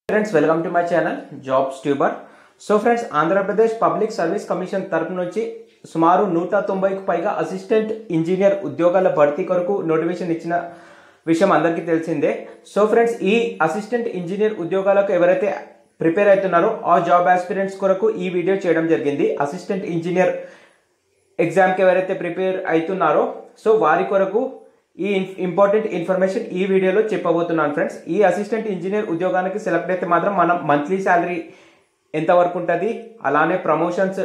friends welcome to my channel jobs tuber so friends Andhra Pradesh public service commission తరపు నుంచి సుమారు నూట తొంభైకి పైగా అసిస్టెంట్ ఇంజనీర్ ఉద్యోగాల భర్తీ కొరకు నోటిఫికేషన్ ఇచ్చిన విషయం అందరికీ తెలిసిందే సో ఫ్రెండ్స్ ఈ అసిస్టెంట్ ఇంజనీర్ ఉద్యోగాలకు ఎవరైతే ప్రిపేర్ అవుతున్నారో ఆ జాబ్ ఆస్పిరెంట్స్ కొరకు ఈ వీడియో చేయడం జరిగింది అసిస్టెంట్ ఇంజనీర్ ఎగ్జామ్కి ఎవరైతే ప్రిపేర్ అవుతున్నారో సో వారి కొరకు ఈ ఇంపార్టెంట్ ఇన్ఫర్మేషన్ ఈ వీడియోలో చెప్పబోతున్నాను ఫ్రెండ్స్ ఈ అసిస్టెంట్ ఇంజనీర్ ఉద్యోగానికి సెలెక్ట్ అయితే మాత్రం మనం మంత్లీ శాలరీ ఎంత వరకు ఉంటుంది అలానే ప్రమోషన్స్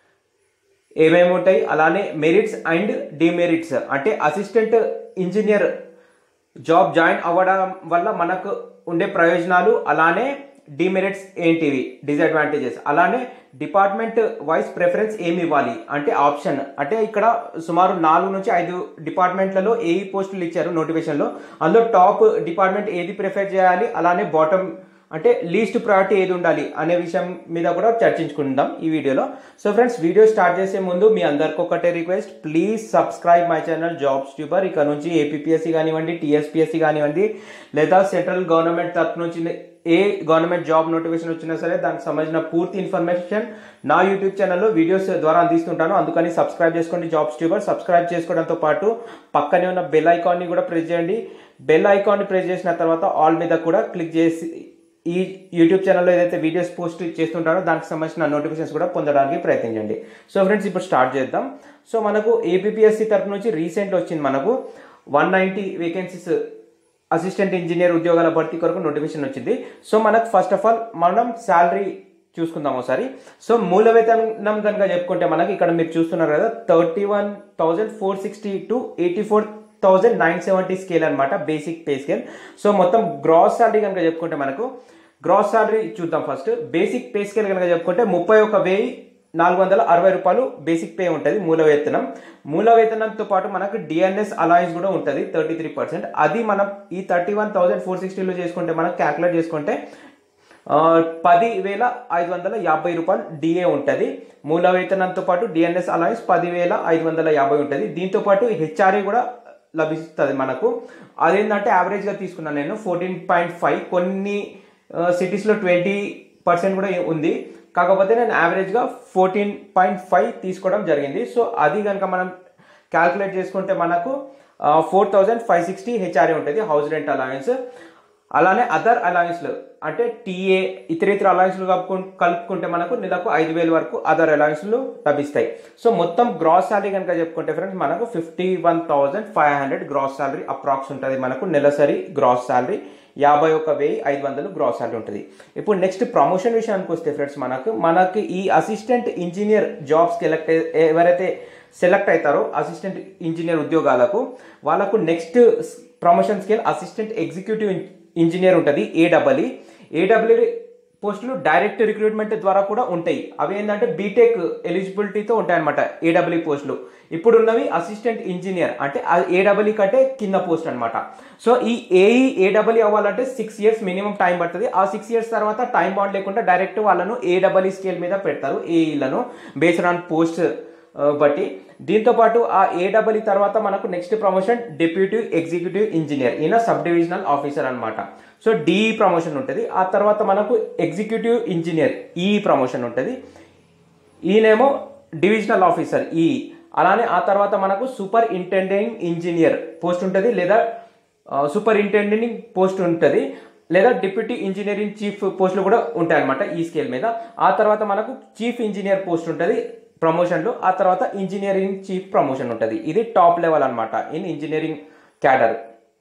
ఏమేమి ఉంటాయి అలానే మెరిట్స్ అండ్ డిమెరిట్స్ అంటే అసిస్టెంట్ ఇంజనీర్ జాబ్ జాయిన్ అవ్వడం వల్ల మనకు ఉండే ప్రయోజనాలు అలానే డిమెరిట్స్ ఏంటివి డిసడ్వాంటేజెస్ అలానే డిపార్ట్మెంట్ వైస్ ప్రిఫరెన్స్ ఏమి ఇవ్వాలి అంటే ఆప్షన్ అంటే ఇక్కడ సుమారు నాలుగు నుంచి ఐదు డిపార్ట్మెంట్లలో ఏ పోస్టులు ఇచ్చారు నోటిఫికేషన్లో అందులో టాప్ డిపార్ట్మెంట్ ఏది ప్రిఫర్ చేయాలి అలానే బాటమ్ అంటే లీస్ట్ ప్రయారిటీ ఏది ఉండాలి అనే విషయం మీద కూడా చర్చించుకుందాం ఈ వీడియోలో సో ఫ్రెండ్స్ వీడియో స్టార్ట్ చేసే ముందు మీ అందరికి ఒకటే request please subscribe my channel jobs tuber ఇక్కడ నుంచి ఏపీఎస్సి కానివ్వండి టీఎస్పీఎస్సి కానివ్వండి లేదా సెంట్రల్ గవర్నమెంట్ తరఫు నుంచి ఏ గవర్నమెంట్ జాబ్ నోటిఫికేషన్ వచ్చినా సరే దానికి సంబంధించిన పూర్తి ఇన్ఫర్మేషన్ నా యూట్యూబ్ ఛానల్లో వీడియోస్ ద్వారా అందిస్తుంటాను అందుకని సబ్స్క్రైబ్ చేసుకోండి జాబ్స్ ట్యూబర్ సబ్స్క్రైబ్ చేసుకోవడంతో పాటు పక్కనే ఉన్న బెల్ ఐకాన్ని కూడా ప్రెస్ చేయండి బెల్ ఐకాన్ని ప్రెస్ చేసిన తర్వాత ఆల్ మీద కూడా క్లిక్ చేసి ఈ యూట్యూబ్ ఛానల్లో ఏదైతే వీడియోస్ పోస్ట్ చేస్తుంటారో దానికి సంబంధించిన నోటిఫికేషన్స్ కూడా పొందడానికి ప్రయత్నించండి సో ఫ్రెండ్స్ ఇప్పుడు స్టార్ట్ చేద్దాం సో మనకు ఏపీఎస్సి తరఫు నుంచి రీసెంట్ వచ్చింది మనకు one ninety vacancies assistant engineer ఉద్యోగాల భర్తీ కొరకు నోటిఫికేషన్ వచ్చింది సో మనకు ఫస్ట్ ఆఫ్ ఆల్ మనం శాలరీ చూసుకుందాం ఒకసారి సో మూల వేతనం కనుక చెప్పుకుంటే మనకి ఇక్కడ మీరు చూస్తున్నారు కదా thirty one thousand four sixty two eighty four thousand nine seventy scale అనమాట బేసిక్ పే స్కేల్ సో మొత్తం గ్రాస్ శాలరీ కనుక చెప్పుకుంటే మనకు గ్రాస్ శాలరీ చూద్దాం ఫస్ట్ బేసిక్ పే స్కేల్ కనుక చెప్పుకుంటే ముప్పై ఒక వెయ్యి నాలుగు వందల అరవై రూపాయలు బేసిక్ పే ఉంటుంది మూల వేతనం మూల వేతనంతో పాటు మనకు డిఎన్ఎస్ అలాయన్స్ కూడా ఉంటుంది థర్టీ త్రీ పర్సెంట్ అది మనం ఈ థర్టీ వన్ థౌసండ్ ఫోర్ సిక్స్టీలో చేసుకుంటే మనం క్యాల్కులేట్ చేసుకుంటే పది వేల ఐదు వందల యాభై రూపాయలు డిఏ ఉంటుంది మూల వేతనంతో పాటు డిఎన్ఎస్ అలాయన్స్ పదివేల ఐదు వందల యాభై ఉంటుంది దీంతో పాటు హెచ్ఆర్ఏ కూడా లభిస్తుంది మనకు అదేంటంటే యావరేజ్గా తీసుకున్నాను నేను ఫోర్టీన్ పాయింట్ ఫైవ్ కొన్ని సిటీస్లో ట్వంటీ పర్సెంట్ కూడా ఉంది కాకపోతే నేను యావరేజ్గా ఫోర్టీన్ పాయింట్ ఫైవ్ తీసుకోవడం జరిగింది సో అది కనుక మనం క్యాల్కులేట్ చేసుకుంటే మనకు four thousand five sixty HRA ఉంటుంది హౌస్ రెంట్ అలవెన్స్ అలానే అదర్ అలవెన్స్లు అంటే టీఏ ఇతర ఇతర అలవెన్స్లు కలుపుకుంటే మనకు నెలకు ఐదు వేల వరకు అదర్ అలవెన్స్లు లభిస్తాయి సో మొత్తం గ్రాస్ శాలరీ కనుక చెప్పుకుంటే ఫ్రెండ్స్ మనకు fifty one thousand five hundred gross salary approx ఉంటుంది మనకు నెలసరి గ్రాస్ శాలరీ యాభై ఒక వెయ్యి ఐదు వందలు గ్రాస్ శాలరీ ఉంటుంది ఇప్పుడు నెక్స్ట్ ప్రమోషన్ విషయానికి వస్తే ఫ్రెండ్స్ మనకు మనకి ఈ అసిస్టెంట్ ఇంజనీర్ జాబ్స్కి ఎలక్ట్ ఎవరైతే సెలెక్ట్ అవుతారో అసిస్టెంట్ ఇంజనీర్ ఉద్యోగాలకు వాళ్ళకు next promotion scale assistant executive engineer ఉంటుంది ఏడబ్ల్ఈ ఏడబ్ల్యూ పోస్టులు డైరెక్ట్ రిక్రూట్మెంట్ ద్వారా కూడా ఉంటాయి అవి ఏంటంటే బీటెక్ ఎలిజిబిలిటీతో ఉంటాయి అనమాట ఏడబ్ల్యూ పోస్టులు ఇప్పుడు ఉన్నవి అసిస్టెంట్ ఇంజనీర్ అంటే ఏడబ్ల్యూ కంటే కింద పోస్ట్ అనమాట సో ఈ ఏఈ ఏడబ్ల్యూ అవ్వాలంటే సిక్స్ ఇయర్స్ మినిమం టైం పడుతుంది ఆ సిక్స్ ఇయర్స్ తర్వాత టైం బాండ్ లేకుండా డైరెక్ట్ వాళ్ళను ఏడబ్ల్యూ స్కేల్ మీద పెడతారు ఏఈలను బేస్డ్ ఆన్ పోస్ట్ బట్టి దీంతో పాటు ఆ ఏడబ్ల్యూ తర్వాత మనకు next promotion deputy executive engineer ఈయన సబ్ డివిజనల్ ఆఫీసర్ అనమాట సో డిఈ ప్రమోషన్ ఉంటుంది ఆ తర్వాత మనకు ఎగ్జిక్యూటివ్ ఇంజనీర్ ఈ ప్రమోషన్ ఉంటుంది ఈయనేమో డివిజనల్ ఆఫీసర్ ఈ అలానే ఆ తర్వాత మనకు సూపర్ ఇంటెండింగ్ ఇంజనీర్ పోస్ట్ ఉంటుంది లేదా సూపర్ ఇంటెండింగ్ పోస్ట్ ఉంటుంది లేదా డిప్యూటీ ఇంజనీరింగ్ చీఫ్ పోస్టులు కూడా ఉంటాయి అనమాట ఈ స్కేల్ మీద ఆ తర్వాత మనకు చీఫ్ ఇంజనీర్ పోస్ట్ ఉంటుంది ప్రమోషన్లు ఆ తర్వాత ఇంజనీరింగ్ చీఫ్ ప్రమోషన్ ఉంటుంది ఇది టాప్ లెవెల్ అనమాట ఇన్ ఇంజనీరింగ్ క్యాడర్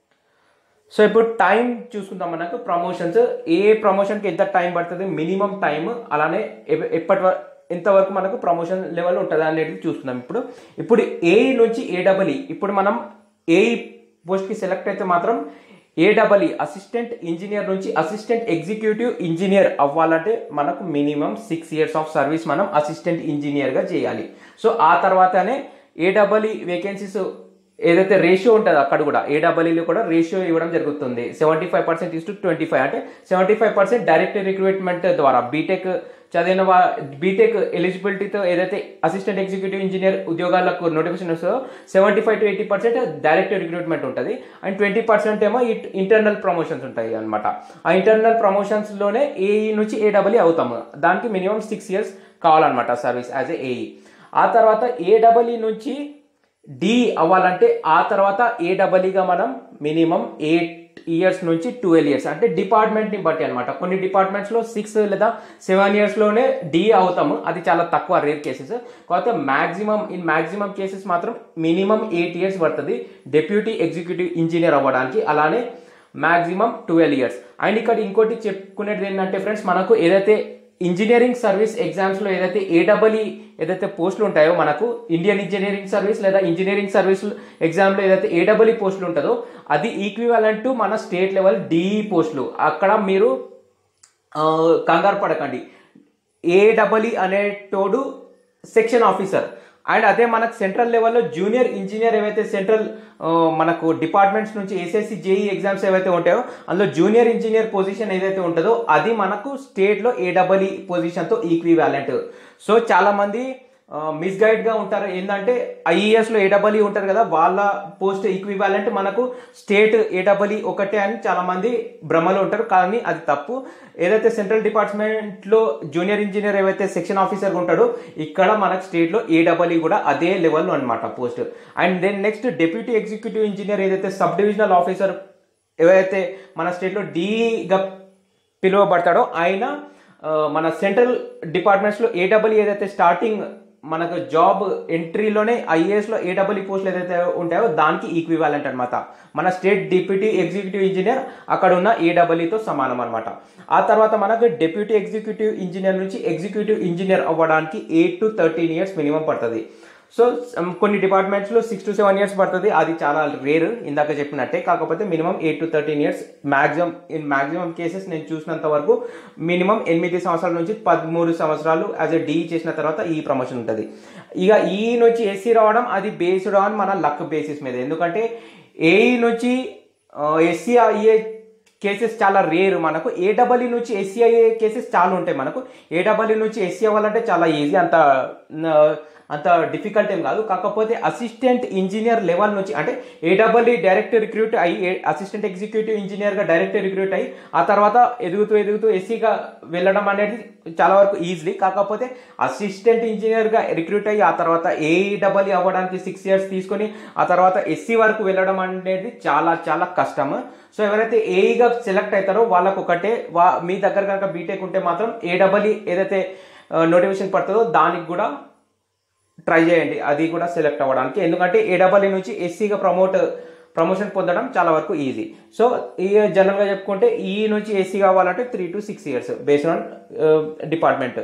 సో ఇప్పుడు టైం చూసుకుందాం మనకు ప్రమోషన్స్ ఏ ప్రమోషన్కి ఎంత టైం పడుతుంది మినిమం టైం అలానే ఎప్పటి ఎంతవరకు మనకు ప్రమోషన్ లెవెల్ ఉంటుంది అనేది చూస్తున్నాం ఇప్పుడు ఇప్పుడు ఏ నుంచి ఏడబ్ల్ఈ ఇప్పుడు మనం ఏ పోస్ట్కి సెలెక్ట్ అయితే మాత్రం ఏడబ్ల్ఈ అసిస్టెంట్ ఇంజనీర్ నుంచి అసిస్టెంట్ ఎగ్జిక్యూటివ్ ఇంజనీర్ అవ్వాలంటే మనకు minimum six years of service మనం అసిస్టెంట్ ఇంజనీర్గా చేయాలి సో ఆ తర్వాతనే ఏడబ్ల్ఈ వేకెన్సీస్ ఏదైతే రేషియో ఉంటుందో అక్కడ కూడా ఏడబ్ల్యూలో కూడా రేషియో ఇవ్వడం జరుగుతుంది seventy five percent is to twenty five అంటే seventy five percent direct recruitment ద్వారా బీటెక్ చదివిన వా బీటెక్ ఎలిజిబిలిటీతో ఏదైతే అసిస్టెంట్ ఎగ్జిక్యూటివ్ ఇంజనీర్ ఉద్యోగాలకు నోటిఫికేషన్ వస్తుందో seventy five to eighty percent direct recruitment ఉంటుంది అండ్ ట్వంటీ పర్సెంట్ ఏమో ఇంటర్నల్ ప్రమోషన్స్ ఉంటాయి అనమాట ఆ ఇంటర్నల్ ప్రమోషన్స్లోనే ఏఈ నుంచి ఏడబ్ల్యూ అవుతాము దానికి మినిమం సిక్స్ ఇయర్స్ కావాలన్నమాట సర్వీస్ యాజ్ ఏ ఏఈ ఆ తర్వాత ఏడబ్ల్యూ నుంచి డి అవ్వాలంటే ఆ తర్వాత ఏడబ్ల్యూగా మనం మినిమం ఎయిట్ ఇయర్స్ నుంచి ట్వెల్వ్ ఇయర్స్ అంటే డిపార్ట్మెంట్ని బట్టి అనమాట కొన్ని డిపార్ట్మెంట్స్లో సిక్స్ లేదా సెవెన్ ఇయర్స్లోనే డి అవుతాము అది చాలా తక్కువ రేర్ కేసెస్ కాకపోతే మ్యాక్సిమం ఇన్ మ్యాక్సిమం కేసెస్ మాత్రం మినిమం ఎయిట్ ఇయర్స్ పడుతుంది డెప్యూటీ ఎగ్జిక్యూటివ్ ఇంజనీర్ అవ్వడానికి అలానే మ్యాక్సిమం ట్వెల్వ్ ఇయర్స్ అండ్ ఇక్కడ ఇంకోటి చెప్పుకునేది ఏంటంటే ఫ్రెండ్స్ మనకు ఏదైతే ఇంజనీరింగ్ సర్వీస్ ఎగ్జామ్స్లో ఏదైతే ఏడబ్ల్ఈ ఏదైతే పోస్టులు ఉంటాయో మనకు ఇండియన్ ఇంజనీరింగ్ సర్వీస్ లేదా ఇంజనీరింగ్ సర్వీస్ ఎగ్జామ్లో ఏదైతే ఏడబ్ల్ఈ పోస్టులు ఉంటుందో అది ఈక్వివాలెంట్ టు మన స్టేట్ లెవెల్ డిఈ పోస్టులు అక్కడ మీరు ఆ, కంగారు పడకండి ఏడబ్ల్ఈ అనేటోడు సెక్షన్ ఆఫీసర్ అండ్ అదే మనకు సెంట్రల్ లెవెల్లో జూనియర్ ఇంజనీర్ ఏవైతే సెంట్రల్ ఆ, మనకు డిపార్ట్మెంట్స్ నుంచి ఎస్ఎస్సి జేఈ ఎగ్జామ్స్ ఏవైతే ఉంటాయో అందులో జూనియర్ ఇంజనీర్ పొజిషన్ ఏదైతే ఉంటుందో అది మనకు స్టేట్లో ఏడబ్ల్ఈ పొజిషన్తో ఈక్వివాలెంట్ సో చాలా మంది మిస్గైడ్ గా ఉంటారు ఏంటంటే ఐఈఎస్ లో ఏడబ్ల్యూ ఉంటారు కదా వాళ్ళ పోస్ట్ ఈక్వివాలెంట్ మనకు స్టేట్ ఏడబ్ల్యూ ఒకటే అని చాలా మంది భ్రమలో ఉంటారు కానీ అది తప్పు ఏదైతే సెంట్రల్ డిపార్ట్మెంట్ లో జూనియర్ ఇంజనీర్ ఏవైతే సెక్షన్ ఆఫీసర్ ఉంటాడో ఇక్కడ మనకు స్టేట్ లో ఏడబ్ల్యూ కూడా అదే లెవెల్లో అనమాట post and then next deputy executive engineer ఏదైతే సబ్ డివిజనల్ ఆఫీసర్ ఏవైతే మన స్టేట్లో డీగా పిలువబడతాడో ఆయన ఆ, మన సెంట్రల్ డిపార్ట్మెంట్స్లో ఏడబ్ల్యూ ఏదైతే స్టార్టింగ్ మనకు జాబ్ ఎంట్రీలోనే ఐఏఎస్లో ఏడబ్ల్యూ పోస్టులు ఏదైతే ఉంటాయో దానికి ఈక్వివాలెంట్ అనమాట మన స్టేట్ డిప్యూటీ ఎగ్జిక్యూటివ్ ఇంజనీర్ అక్కడ ఉన్న ఏడబ్ల్యూతో సమానం అనమాట ఆ తర్వాత మనకు డిప్యూటీ ఎగ్జిక్యూటివ్ ఇంజనీర్ నుంచి ఎగ్జిక్యూటివ్ ఇంజనీర్ అవ్వడానికి eight to thirteen years minimum పడుతుంది సో సమ్ కొన్ని డిపార్ట్మెంట్స్లో సిక్స్ టు సెవెన్ ఇయర్స్ పడుతుంది అది చాలా రేర్ ఇందాక చెప్పినట్టే కాకపోతే minimum eight to thirteen years maximum in maximum cases నేను చూసినంత వరకు మినిమం ఎనిమిది సంవత్సరాల నుంచి పదమూడు సంవత్సరాలు యాజ్ ఎ డీ చేసిన తర్వాత ఈ ప్రమోషన్ ఉంటుంది ఇక ఈ నుంచి ఎస్సీ రావడం అది బేస్డ్ ఆన్ మన లక్ బేసిస్ మీద ఎందుకంటే ఏఈ నుంచి ఎస్సీ అయ్యే కేసెస్ చాలా రేర్ మనకు ఏడబ్ల్యూ నుంచి ఎస్సీ అయ్యే కేసెస్ చాలా ఉంటాయి మనకు ఏడబ్ల్యూ నుంచి ఎస్సీ అవ్వాలంటే చాలా ఈజీ అంత న- అంత డిఫికల్ట్ ఏం కాదు కాకపోతే అసిస్టెంట్ ఇంజనీర్ లెవెల్ నుంచి అంటే ఏడబ్ల్యూ డైరెక్ట్ రిక్రూట్ అయ్యి అసిస్టెంట్ ఎగ్జిక్యూటివ్ ఇంజనీర్గా డైరెక్ట్ రిక్రూట్ అయ్యి ఆ తర్వాత ఎదుగుతూ ఎదుగుతూ ఎస్సీగా వెళ్ళడం అనేది చాలా వరకు ఈజీ కాకపోతే అసిస్టెంట్ ఇంజనీర్గా రిక్రూట్ అయ్యి ఆ తర్వాత ఏఈడబ్ల్యూ అవ్వడానికి సిక్స్ ఇయర్స్ తీసుకొని ఆ తర్వాత ఎస్సీ వరకు వెళ్ళడం అనేది చాలా చాలా కష్టం సో ఎవరైతే ఏఈగా సెలెక్ట్ అవుతారో వాళ్ళకు ఒకటే వా మీ దగ్గర కనుక బీటెక్ ఉంటే మాత్రం ఏడబ్ల్యూ ఏదైతే నోటిఫికేషన్ పడుతుందో దానికి కూడా ట్రై చేయండి అది కూడా సెలెక్ట్ అవ్వడానికి ఎందుకంటే ఏడబ్ల్యూ నుంచి ఎస్సీగా ప్రమోట్ ప్రమోషన్ పొందడం చాలా వరకు ఈజీ సో ఈ జనరల్గా చెప్పుకుంటే ఈ నుంచి ఎస్సీ కావాలంటే three to six years based on department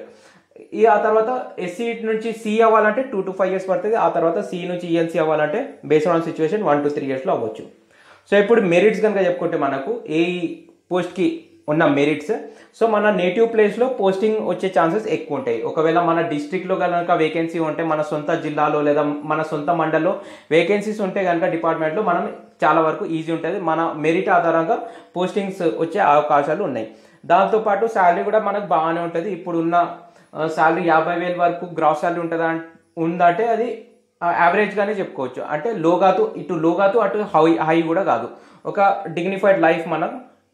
ఈ ఆ తర్వాత ఎస్సీ నుంచి సి అవ్వాలంటే టూ టు ఫైవ్ ఇయర్స్ పడుతుంది ఆ తర్వాత సి నుంచి ఈఎన్సీ అవ్వాలంటే based on situation one two three ఇయర్స్లో అవ్వచ్చు సో ఇప్పుడు మెరిట్స్ కనుక చెప్పుకుంటే మనకు ఏ పోస్ట్కి ఉన్న మెరిట్స్ సో మన నేటివ్ ప్లేస్లో పోస్టింగ్ వచ్చే ఛాన్సెస్ ఎక్కువ ఉంటాయి ఒకవేళ మన డిస్ట్రిక్ట్లో కనుక వేకెన్సీ ఉంటే మన సొంత జిల్లాలో లేదా మన సొంత మండల్లో వేకెన్సీస్ ఉంటే కనుక డిపార్ట్మెంట్లో మనం చాలా వరకు ఈజీ ఉంటుంది మన మెరిట్ ఆధారంగా పోస్టింగ్స్ వచ్చే అవకాశాలు ఉన్నాయి దాంతోపాటు శాలరీ కూడా మనకు బాగానే ఉంటుంది ఇప్పుడున్న శాలరీ యాభై వేల వరకు గ్రాస్ శాలరీ ఉంటుందా అం- ఉందంటే అది యావరేజ్గానే చెప్పుకోవచ్చు అంటే లో కాదు ఇటు లో కాదు అటు హై హై కూడా కాదు ఒక డిగ్నిఫైడ్ లైఫ్ మనం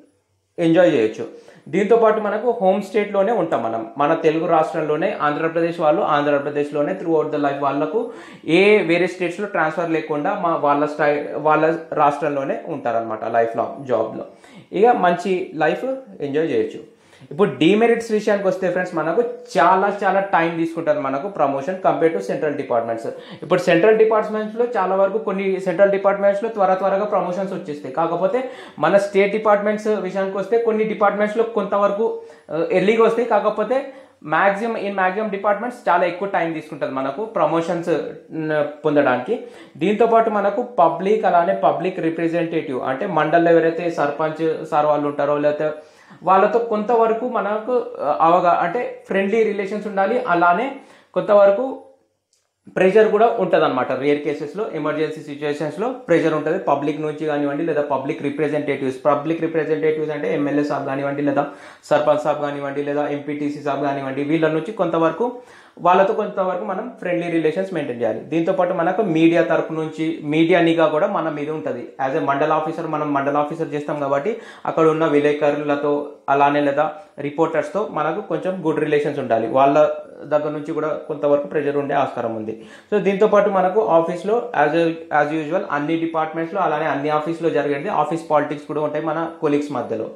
ఎంజాయ్ చేయొచ్చు దీంతో పాటు మనకు హోమ్ స్టేట్లోనే ఉంటాం మనం మన తెలుగు రాష్ట్రంలోనే ఆంధ్రప్రదేశ్ వాళ్ళు ఆంధ్రప్రదేశ్లోనే త్రూ అవుట్ ద లైఫ్ వాళ్ళకు ఏ వేరే స్టేట్స్లో ట్రాన్స్ఫర్ లేకుండా మా వాళ్ళ స్టై వాళ్ళ రాష్ట్రంలోనే ఉంటారనమాట లైఫ్లో జాబ్లో ఇక మంచి లైఫ్ ఎంజాయ్ చేయొచ్చు ఇప్పుడు డిమెరిట్స్ విషయానికి వస్తే ఫ్రెండ్స్ మనకు చాలా చాలా టైం తీసుకుంటుంది మనకు promotion compare to central departments ఇప్పుడు సెంట్రల్ డిపార్ట్మెంట్స్లో చాలా వరకు కొన్ని సెంట్రల్ డిపార్ట్మెంట్స్లో త్వర త్వరగా ప్రమోషన్స్ వచ్చేస్తాయి కాకపోతే మన స్టేట్ డిపార్ట్మెంట్స్ విషయానికి వస్తే కొన్ని డిపార్ట్మెంట్స్లో కొంతవరకు ఎర్లీగా వస్తాయి కాకపోతే మ్యాక్సిమం ఇన్ మ్యాక్సిమం డిపార్ట్మెంట్స్ చాలా ఎక్కువ టైం తీసుకుంటుంది మనకు ప్రమోషన్స్ పొందడానికి దీంతో పాటు మనకు పబ్లిక్ అలానే పబ్లిక్ రిప్రజెంటేటివ్ అంటే మండల్లో ఎవరైతే సర్పంచ్ సార్ వాళ్ళు ఉంటారో లేకపోతే వాళ్ళతో కొంతవరకు మనకు అవగా అంటే ఫ్రెండ్లీ రిలేషన్స్ ఉండాలి అలానే కొంతవరకు ప్రెషర్ కూడా ఉంటుంది అనమాట రేర్ కేసెస్లో ఎమర్జెన్సీ సిచ్యువేషన్స్లో ప్రెషర్ ఉంటుంది పబ్లిక్ నుంచి కానివ్వండి లేదా పబ్లిక్ రిప్రజెంటేటివ్స్ పబ్లిక్ రిప్రజెంటేటివ్స్ అంటే ఎమ్మెల్యే సాబ్ కానివ్వండి లేదా సర్పంచ్ సాబ్ కానివ్వండి లేదా ఎంపీటీసీ సాబ్ కానివ్వండి వీళ్ళ నుంచి కొంతవరకు వాళ్ళతో కొంతవరకు మనం ఫ్రెండ్లీ రిలేషన్స్ మెయింటైన్ చేయాలి దీంతో పాటు మనకు మీడియా తరపు నుంచి మీడియా నిఘా కూడా మన మీద ఉంటుంది యాజ్ ఎ మండల ఆఫీసర్ మనం మండల ఆఫీసర్ చేస్తాం కాబట్టి అక్కడ ఉన్న విలేకరులతో అలానే లేదా రిపోర్టర్స్తో మనకు కొంచెం గుడ్ రిలేషన్స్ ఉండాలి వాళ్ళ దగ్గర నుంచి కూడా కొంతవరకు ప్రెషర్ ఉండే ఆస్కారం ఉంది సో దీంతో పాటు మనకు ఆఫీస్లో యాజ్ యాజ్ యూజువల్ అన్ని డిపార్ట్మెంట్స్లో అలానే అన్ని ఆఫీస్లో జరిగేది ఆఫీస్ పాలిటిక్స్ కూడా ఉంటాయి మన కొలీగ్స్ మధ్యలో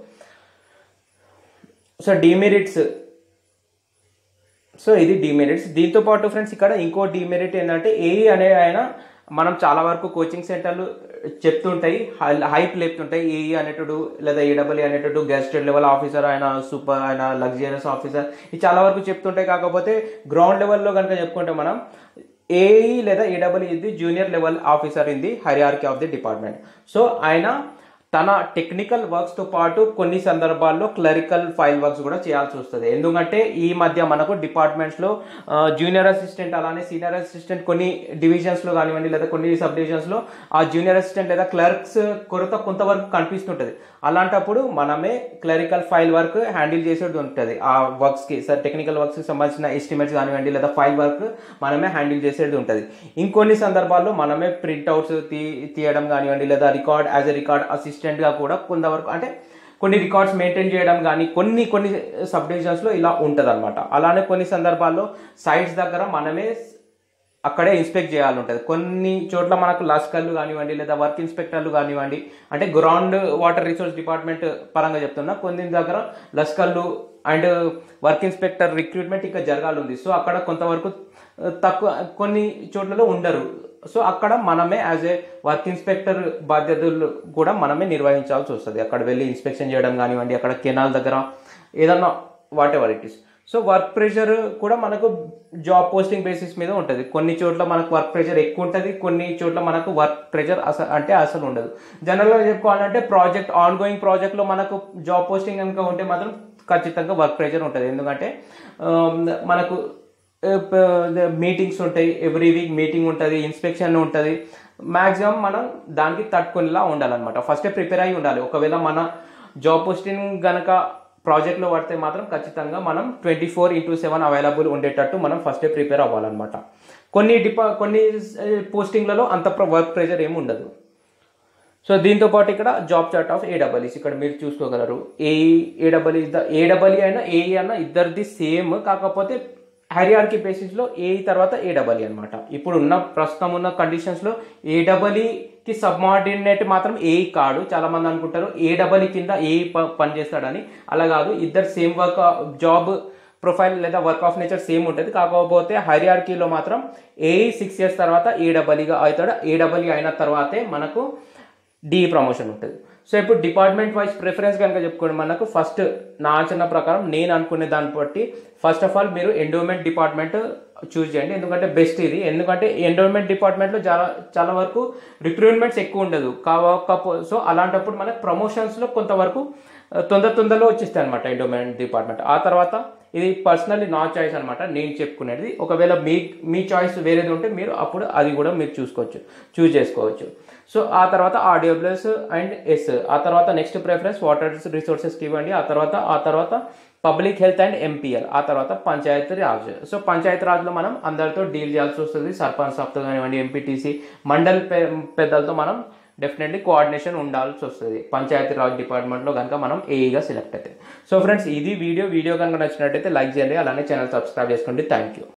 సో డిమెరిట్స్ సో ఇది డిమెరిట్స్ దీంతో పాటు ఫ్రెండ్స్ ఇక్కడ ఇంకో డిమెరిట్ ఏంటంటే ఏఈ అనే ఆయన మనం చాలా వరకు కోచింగ్ సెంటర్లు చెప్తుంటాయి హైప్ లేపుతుంటాయి ఏఈ అనేటడు లేదా ఏడబ్ల్యూ అనేటడు గెస్టెడ్ లెవెల్ ఆఫీసర్ ఆయన సూపర్ ఆయన లగ్జరియస్ ఆఫీసర్ ఇది చాలా వరకు చెప్తుంటాయి కాకపోతే గ్రౌండ్ లెవెల్లో కనుక చెప్పుకుంటే మనం ఏఈ లేదా ఏడబ్ల్యూ ఇది junior level officer in the hierarchy of the department so ఆయన తన టెక్నికల్ వర్క్స్తో పాటు కొన్ని సందర్భాల్లో క్లరికల్ ఫైల్ వర్క్స్ కూడా చేయాల్సి వస్తుంది ఎందుకంటే ఈ మధ్య మనకు డిపార్ట్మెంట్స్లో జూనియర్ అసిస్టెంట్ అలానే సీనియర్ అసిస్టెంట్ కొన్ని డివిజన్స్లో కానివ్వండి లేదా కొన్ని సబ్ డివిజన్స్లో ఆ జూనియర్ అసిస్టెంట్ లేదా క్లర్క్స్ కొరత కొంతవరకు కనిపిస్తుంటుంది అలాంటప్పుడు మనమే క్లరికల్ ఫైల్ వర్క్ హ్యాండిల్ చేసేది ఉంటుంది ఆ వర్క్స్కి సార్ టెక్నికల్ వర్క్స్కి సంబంధించిన ఎస్టిమేట్స్ కానివ్వండి లేదా ఫైల్ వర్క్ మనమే హ్యాండిల్ చేసేది ఉంటుంది ఇంకొన్ని సందర్భాల్లో మనమే ప్రింట్అవుట్స్ తీ తీయడం కానివ్వండి లేదా రికార్డ్ యాజ్ ఎ రికార్డ్ అసిస్టెంట్గా కూడా కొంతవరకు అంటే కొన్ని రికార్డ్స్ మెయింటైన్ చేయడం కానీ కొన్ని కొన్ని సబ్ డివిజన్స్లో ఇలా ఉంటుంది అనమాట అలానే కొన్ని సందర్భాల్లో సైట్స్ దగ్గర మనమే అక్కడే ఇన్స్పెక్ట్ చేయాలి ఉంటుంది కొన్ని చోట్ల మనకు లస్కర్లు కానివ్వండి లేదా వర్క్ ఇన్స్పెక్టర్లు కానివ్వండి అంటే గ్రౌండ్ వాటర్ రిసోర్స్ డిపార్ట్మెంట్ పరంగా చెప్తున్నా కొన్ని దగ్గర లస్కర్లు అండ్ వర్క్ ఇన్స్పెక్టర్ రిక్రూట్మెంట్ ఇంకా జరగాలి ఉంది సో అక్కడ కొంతవరకు తక్కువ కొన్ని చోట్లలో ఉండరు సో అక్కడ మనమే యాజ్ ఏ వర్క్ ఇన్స్పెక్టర్ బాధ్యతలు కూడా మనమే నిర్వహించాల్సి వస్తుంది అక్కడ వెళ్ళి ఇన్స్పెక్షన్ చేయడం కానివ్వండి అక్కడ కెనాల్ దగ్గర ఏదన్నా whatever it is so work pressure కూడా మనకు జాబ్ పోస్టింగ్ బేసిస్ మీద ఉంటుంది కొన్ని చోట్ల మనకు వర్క్ ప్రెషర్ ఎక్కువ ఉంటుంది కొన్ని చోట్ల మనకు వర్క్ ప్రెషర్ అసలు అంటే అసలు ఉండదు జనరల్గా చెప్పుకోవాలంటే ప్రాజెక్ట్ ఆన్ గోయింగ్ ప్రాజెక్ట్లో మనకు జాబ్ పోస్టింగ్ కనుక ఉంటే మాత్రం ఖచ్చితంగా వర్క్ ప్రెషర్ ఉంటుంది ఎందుకంటే మనకు మీటింగ్స్ ఉంటాయి ఎవ్రీ వీక్ మీటింగ్ ఉంటుంది ఇన్స్పెక్షన్ ఉంటుంది మ్యాక్సిమం మనం దానికి తట్టుకునేలా ఉండాలన్నమాట ఫస్టే ప్రిపేర్ అయి ఉండాలి ఒకవేళ మన జాబ్ పోస్టింగ్ గనక ప్రాజెక్ట్లో పడితే మాత్రం ఖచ్చితంగా మనం twenty four into seven available ఉండేటట్టు మనం ఫస్టే ప్రిపేర్ అవ్వాలన్నమాట కొన్ని డిపా కొన్ని పోస్టింగ్లలో అంత వర్క్ ప్రెషర్ ఏమి ఉండదు సో దీంతో పాటు ఇక్కడ జాబ్ చార్ట్ ఆఫ్ ఏడబ్ల్యూస్ ఇక్కడ మీరు చూసుకోగలరు ఏఈ ఏడబ్ల్యూ ద ఏడబ్ల్యూ అయినా ఏఈ అన్న ఇద్దరిది సేమ్ కాకపోతే హరియార్కీ బేసిస్లో ఏఈ తర్వాత ఏడబ్ల్యూ అనమాట ఇప్పుడు ఉన్న ప్రస్తుతం ఉన్న కండిషన్స్లో ఏడబ్ల్యూకి సబ్మార్డినేట్ మాత్రం ఏఈ కాడు చాలా మంది అనుకుంటారు ఏడబ్ల్యూ కింద ఏఈ పనిచేస్తాడని అలా కాదు ఇద్దరు సేమ్ వర్క్ జాబ్ ప్రొఫైల్ లేదా వర్క్ ఆఫ్ నేచర్ సేమ్ ఉంటుంది కాకపోతే హరియార్కీలో మాత్రం ఏఈ సిక్స్ ఇయర్స్ తర్వాత ఏడబ్ల్యూగా అవుతాడు ఏడబ్ల్యూ అయిన తర్వాతే మనకు డిఈ ప్రమోషన్ ఉంటుంది సో ఇప్పుడు డిపార్ట్మెంట్ వైజ్ ప్రిఫరెన్స్ కనుక చెప్పుకోండి మనకు ఫస్ట్ నా ఆలోచన ప్రకారం నేను అనుకునే దాన్ని బట్టి ఫస్ట్ ఆఫ్ ఆల్ మీరు ఎండోమెంట్ డిపార్ట్మెంట్ చూస్ చేయండి ఎందుకంటే బెస్ట్ ఇది ఎందుకంటే ఎండోమెంట్ డిపార్ట్మెంట్లో చాలా చాలా వరకు రిక్రూట్మెంట్స్ ఎక్కువ ఉండదు కాకపో సో అలాంటప్పుడు మనకు ప్రమోషన్స్లో కొంతవరకు తొందర తొందరలో వచ్చేస్తాయి అనమాట ఎండోమెంట్ డిపార్ట్మెంట్ ఆ తర్వాత ఇది పర్సనల్లీ నా చాయిస్ అనమాట నేను చెప్పుకునేది ఒకవేళ మీ మీ చాయిస్ వేరేది ఉంటే మీరు అప్పుడు అది కూడా మీరు చూసుకోవచ్చు చూస్ చేసుకోవచ్చు సో ఆ తర్వాత ఆర్డబ్ల్యూఎస్ అండ్ ఎస్ ఆ తర్వాత నెక్స్ట్ ప్రిఫరెన్స్ వాటర్ రిసోర్సెస్కి ఇవ్వండి ఆ తర్వాత ఆ తర్వాత పబ్లిక్ హెల్త్ అండ్ ఎంపీఎల్ ఆ తర్వాత పంచాయతీ రాజ్ సో పంచాయతీ రాజ్లో మనం అందరితో డీల్ చేయాల్సి వస్తుంది సర్పంచ్ సాబ్తో కానివ్వండి ఎంపీటీసీ మండల్ పెద్దలతో మనం డెఫినెట్లీ కోఆర్డినేషన్ ఉండాల్సి వస్తుంది పంచాయతీ రాజ్ డిపార్ట్మెంట్లో కనుక మనం ఏఈగా సెలెక్ట్ అయితే సో ఫ్రెండ్స్ ఇది వీడియో వీడియో కనుక నచ్చినట్టయితే లైక్ చేయండి అలానే ఛానల్ సబ్స్క్రైబ్ చేసుకోండి థ్యాంక్ యూ